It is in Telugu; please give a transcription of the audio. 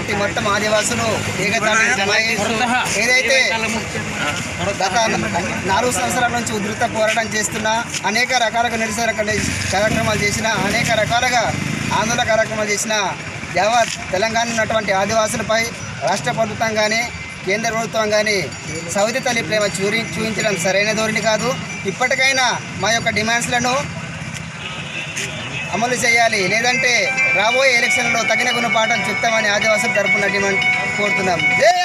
ఉన్నటువంటి మొత్తం ఆదివాసులు ఏకతాటిపై ఏదైతే గత నాలుగు సంవత్సరాల నుంచి ఉధృత పోరాటం చేస్తున్న అనేక రకాలుగా నిరసన కార్యక్రమాలు చేసిన అనేక రకాలుగా ఆందోళన కార్యక్రమాలు చేసిన యావత్ తెలంగాణ ఉన్నటువంటి ఆదివాసులపై రాష్ట్ర ప్రభుత్వం కానీ కేంద్ర ప్రభుత్వం కానీ సౌది తల్లి ప్రేమ చూరి చూపించడం సరైన ధోరణి కాదు ఇప్పటికైనా మా యొక్క డిమాండ్స్లను అమలు చేయాలి లేదంటే రాబోయే ఎలక్షన్లో తగిన గుణపాఠం చెప్తామని ఆదివాసుల తరపున డిమాండ్ కోరుతున్నాం జై